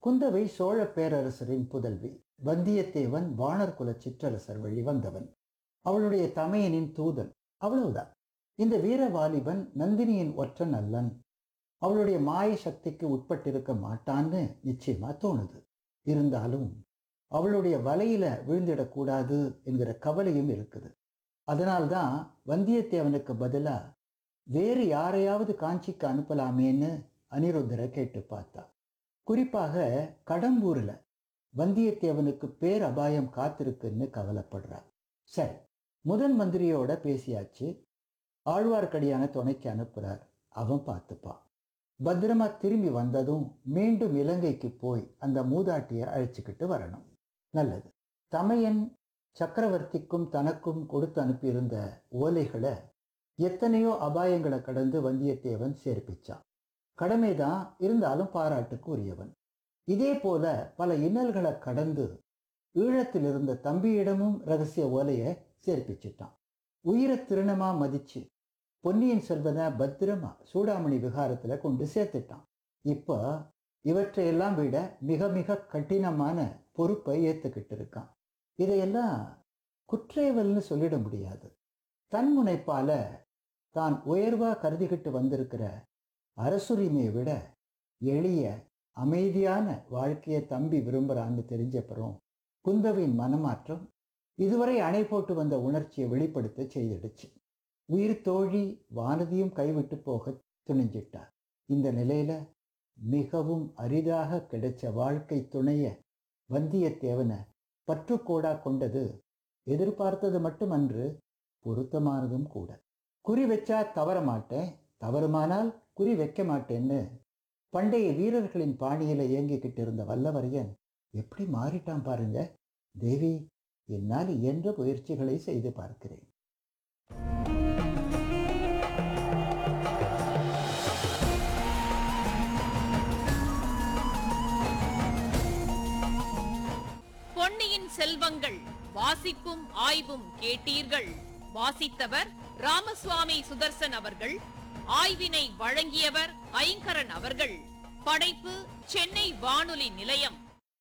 குந்தவை சோழ பேரரசரின் புதல்வி வந்தியத்தேவன் வானர் குல சிற்றரசர் வழி வந்தவன் அவளுடைய தமையனின் தூதன் அவ்வளவுதான் இந்த வீரவாலிபன் நந்தினியின் ஒற்றன் அல்லன் அவளுடைய மாய சக்திக்கு உட்பட்டிருக்க மாட்டான்னு நிச்சயமா தோணுது இருந்தாலும் அவளுடைய வலையில விழுந்திடக்கூடாது என்கிற கவலையும் இருக்குது அதனால்தான் வந்தியத்தேவனுக்கு பதிலா வேறு யாரையாவது காஞ்சிக்கு அனுப்பலாமேன்னு அனிருத்தரை கேட்டு பார்த்தா குறிப்பாக கடம்பூர்ல வந்தியத்தேவனுக்கு பேர் அபாயம் காத்திருக்குன்னு கவலைப்படுறா சரி முதன் மந்திரியோட பேசியாச்சு ஆழ்வார்க்கடியான துணைக்கு அனுப்புறார் அவன் பார்த்துப்பான் பத்திரமா திரும்பி வந்ததும் மீண்டும் இலங்கைக்கு போய் அந்த மூதாட்டியை அழைச்சிக்கிட்டு வரணும் நல்லது தமையன் சக்கரவர்த்திக்கும் தனக்கும் கொடுத்து அனுப்பியிருந்த ஓலைகளை எத்தனையோ அபாயங்களை கடந்து வந்தியத்தேவன் சேர்ப்பிச்சான் கடமைதான் இருந்தாலும் பாராட்டுக்கு உரியவன் இதே போல பல இன்னல்களை கடந்து ஈழத்தில் இருந்த தம்பியிடமும் ரகசிய ஓலையை சேர்ப்பிச்சிட்டான் உயிரை திருணமா மதிச்சு பொன்னியின் செல்வனை பத்திரமா சூடாமணி விகாரத்துல கொண்டு சேர்த்துட்டான் இப்போ இவற்றையெல்லாம் விட மிக மிக கடினமான பொறுப்பை ஏத்துக்கிட்டு இருக்கான் இதையெல்லாம் குற்றேவல்னு சொல்லிட முடியாது தன்முனைப்பால தான் உயர்வா கருதிக்கிட்டு வந்திருக்கிற அரசுரிமையை விட எளிய அமைதியான வாழ்க்கையை தம்பி விரும்புறான்னு தெரிஞ்சப்புறம் குந்தவின் மனமாற்றம் இதுவரை அணை போட்டு வந்த உணர்ச்சியை வெளிப்படுத்த செய்திடுச்சு உயிர் தோழி வானதியும் கைவிட்டு போக துணிஞ்சிட்டார் இந்த நிலையில மிகவும் அரிதாக கிடைச்ச வாழ்க்கை துணைய வந்தியத்தேவனை பற்றுக்கோடா கொண்டது எதிர்பார்த்தது மட்டுமன்று பொருத்தமானதும் கூட குறி வச்சா தவற மாட்டேன் தவறுமானால் குறி வைக்க மாட்டேன்னு பண்டைய வீரர்களின் பாணியில இயங்கிக்கிட்டு இருந்த வல்லவரையன் எப்படி மாறிட்டான் பாருங்க தேவி என்னால் இயன்ற முயற்சிகளை செய்து பார்க்கிறேன் பொன்னியின் செல்வங்கள் வாசிப்பும் ஆய்வும் கேட்டீர்கள் வாசித்தவர் ராமசுவாமி சுதர்சன் அவர்கள் ஆய்வினை வழங்கியவர் ஐங்கரன் அவர்கள் படைப்பு சென்னை வானொலி நிலையம்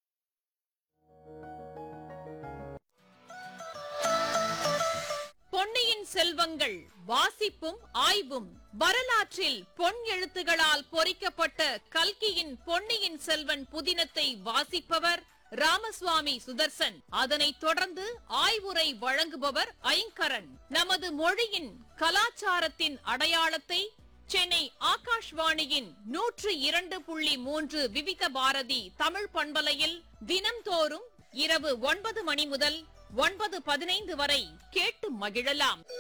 பொன்னியின் செல்வங்கள் வாசிப்பும் ஆய்வும் வரலாற்றில் பொன் எழுத்துகளால் பொறிக்கப்பட்ட கல்கியின் பொன்னியின் செல்வன் புதினத்தை வாசிப்பவர் ராமசுவாமி சுதர்சன் அதனைத் தொடர்ந்து ஆய்வுரை வழங்குபவர் ஐங்கரன் நமது மொழியின் கலாச்சாரத்தின் அடையாளத்தை சென்னை ஆகாஷ்வாணியின் நூற்று இரண்டு புள்ளி மூன்று விவித பாரதி தமிழ் பண்பலையில் தினம்தோறும் இரவு ஒன்பது மணி முதல் ஒன்பது பதினைந்து வரை கேட்டு மகிழலாம்